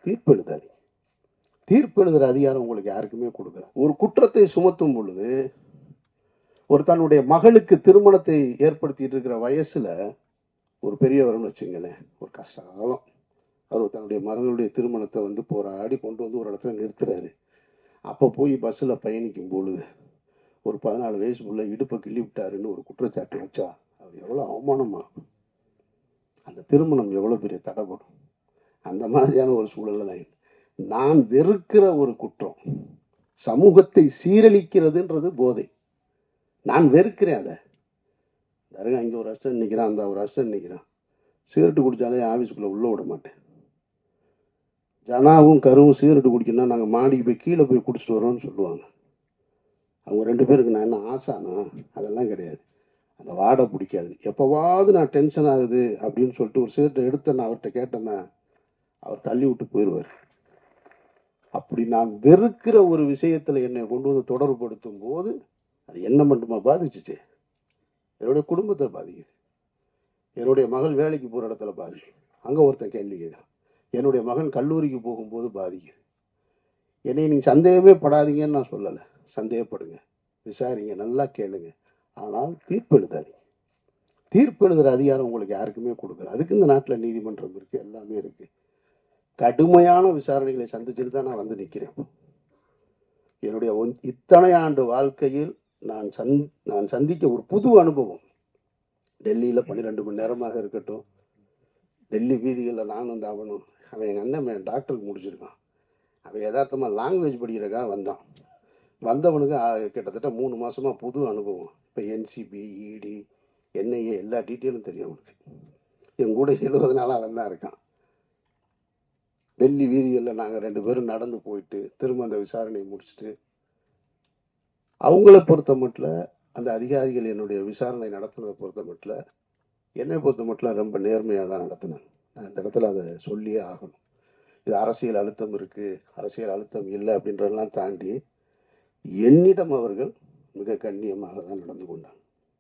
தீர்ப்பு எழுதாதீங்க தீர்ப்பு எழுதுற அதிகாரம் உங்களுக்கு யாருக்குமே கொடுக்கல ஒரு குற்றத்தை சுமத்தும் பொழுது ஒரு தன்னுடைய மகளுக்கு திருமணத்தை ஏற்படுத்திட்டு இருக்கிற வயசுல ஒரு பெரியவர்னு வச்சுங்களேன் ஒரு கஷ்ட காலம் அவர் தன்னுடைய மகளுடைய திருமணத்தை வந்து போராடி கொண்டு வந்து ஒரு இடத்துல நிறுத்துறாரு அப்போ போய் பஸ்ஸில் பயணிக்கும் பொழுது ஒரு பதினாலு வயசுக்குள்ள இடுப்பை கிள்ளி விட்டாருன்னு ஒரு குற்றச்சாட்டு வச்சா அவர் எவ்வளோ அவமானமா அந்த திருமணம் எவ்வளோ பெரிய தடைப்படும் அந்த மாதிரியான ஒரு சூழல்ல தான் இருக்கு. நான் வெறுக்கிற ஒரு குற்றம் சமூகத்தை சீரழிக்கிறதுன்றது போதை நான் வெறுக்கிறேன் அதை தருங்க இங்கே ஒரு அஸ்டன் நிற்கிறான் அந்த ஒரு அஸ்டன் நிற்கிறான் சிகரெட்டு குடித்தாலே ஆஃபீஸுக்குள்ளே உள்ளே விட மாட்டேன் ஜனாவும் கருவும் சிகரெட்டு குடிக்கணும்னா நாங்கள் மாடிக்கு போய் கீழே போய் குடிச்சிட்டு வரோம்னு சொல்லுவாங்க அவங்க ரெண்டு பேருக்கு நான் என்ன ஆசானா அதெல்லாம் கிடையாது அந்த வாடை பிடிக்காது எப்போவாவது நான் டென்ஷன் ஆகுது அப்படின்னு சொல்லிட்டு ஒரு சிகரெட்டை எடுத்து நான் அவர்கிட்ட கேட்டேன்னா அவர் தள்ளி விட்டு போயிடுவார் அப்படி நான் வெறுக்கிற ஒரு விஷயத்துல என்னை கொண்டு வந்து தொடர்புபடுத்தும் போது அது என்ன மட்டுமா பாதிச்சுச்சு என்னுடைய குடும்பத்தை பாதிக்குது என்னுடைய மகள் வேலைக்கு போகிற இடத்துல பாதிக்குது அங்கே ஒருத்தன் கேள்வி கேட்குறான் என்னுடைய மகன் கல்லூரிக்கு போகும்போது பாதிக்குது என்னை நீங்கள் சந்தேகமே படாதீங்கன்னு நான் சொல்லலை சந்தேகப்படுங்க விசாரிங்க நல்லா கேளுங்க ஆனால் தீர்ப்பு எழுதாதீங்க தீர்ப்பு எழுதுகிற அதிகாரம் உங்களுக்கு யாருக்குமே கொடுக்கல அதுக்கு இந்த நாட்டில் நீதிமன்றம் இருக்குது எல்லாமே இருக்குது கடுமையான விசாரணைகளை சந்திச்சுட்டு தான் நான் வந்து நிற்கிறேன் என்னுடைய ஒன்- இத்தனை ஆண்டு வாழ்க்கையில் நான் சந் நான் சந்திக்க ஒரு புது அனுபவம் டெல்லியில் பன்னிரெண்டு மணி நேரமாக இருக்கட்டும் டெல்லி வீதிகளில் நான் வந்து அவனும் அவன் எங்கள் அண்ணன் டாக்டருக்கு முடிச்சிருக்கான் அவன் யதார்த்தமாக லாங்குவேஜ் படிக்கிறக்காக வந்தான் வந்தவனுக்கு ஆ, கிட்டத்தட்ட மூணு மாசமா புது அனுபவம் இப்போ என்சிபி இடி என்ஐஏ எல்லா டீட்டெயிலும் தெரியும் அவனுக்கு என் கூட எழுபது நாளாக அவன் தான் இருக்கான் டெல்லி வீதிகளில் நாங்கள் ரெண்டு பேரும் நடந்து போயிட்டு திரும்ப அந்த விசாரணையை முடிச்சுட்டு அவங்கள பொறுத்த மட்டும் அந்த அதிகாரிகள் என்னுடைய விசாரணை நடத்துனதை பொறுத்த மட்டும் என்னை பொறுத்த மட்டும் ரொம்ப நேர்மையாக தான் நடத்தினாங்க நான் இந்த இடத்துல அதை சொல்லியே ஆகணும் இது அரசியல் அழுத்தம் இருக்கு அரசியல் அழுத்தம் இல்லை அப்படின்றதெல்லாம் தாண்டி என்னிடம் அவர்கள் மிக கண்ணியமாக தான் நடந்து கொண்டாங்க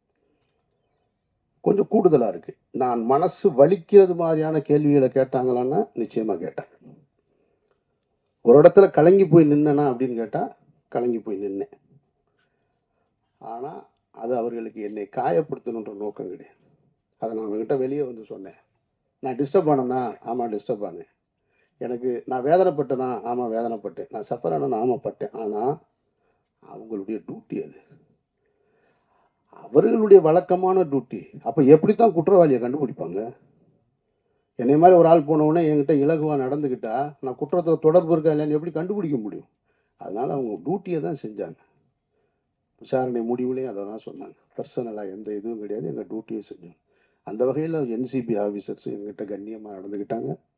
கொஞ்சம் கூடுதலா இருக்கு நான் மனசு வலிக்கிறது மாதிரியான கேள்விகளை கேட்டாங்களான்னா நிச்சயமா கேட்டேன் ஒரு இடத்துல கலங்கி போய் நின்னனா அப்படின்னு கேட்டா கலங்கி போய் நின்னேன் ஆனா அது அவர்களுக்கு என்னை காயப்படுத்தணுன்ற நோக்கம் கிடையாது அதை நான் அவங்ககிட்ட வெளியே வந்து சொன்னேன் நான் டிஸ்டர்ப் ஆனேன்னா ஆமா டிஸ்டர்ப் ஆனேன் எனக்கு நான் வேதனைப்பட்டேனா ஆமா வேதனைப்பட்டேன் நான் சஃபர் ஆனா ஆமா பட்டேன் ஆனா அவங்களுடைய டியூட்டி அது அவர்களுடைய வழக்கமான டியூட்டி அப்ப எப்படித்தான் குற்றவாளியை கண்டுபிடிப்பாங்க என்னை மாதிரி ஒரு ஆள் போன உடனே என்கிட்ட இலகுவா நடந்துக்கிட்டா நான் குற்றத்துல தொடர்பு இருக்கா இல்லையான்னு எப்படி கண்டுபிடிக்க முடியும் அதனால அவங்க டியூட்டியை தான் செஞ்சாங்க விசாரணை முடிவுலையும் அதை தான் சொன்னாங்க பர்சனலாக எந்த இதுவும் கிடையாது எங்கள் டியூட்டியை செஞ்சோம் அந்த வகையில் என்சிபி ஆஃபீஸர்ஸ் எங்கிட்ட கண்ணியமாக நடந்துக்கிட்டாங்க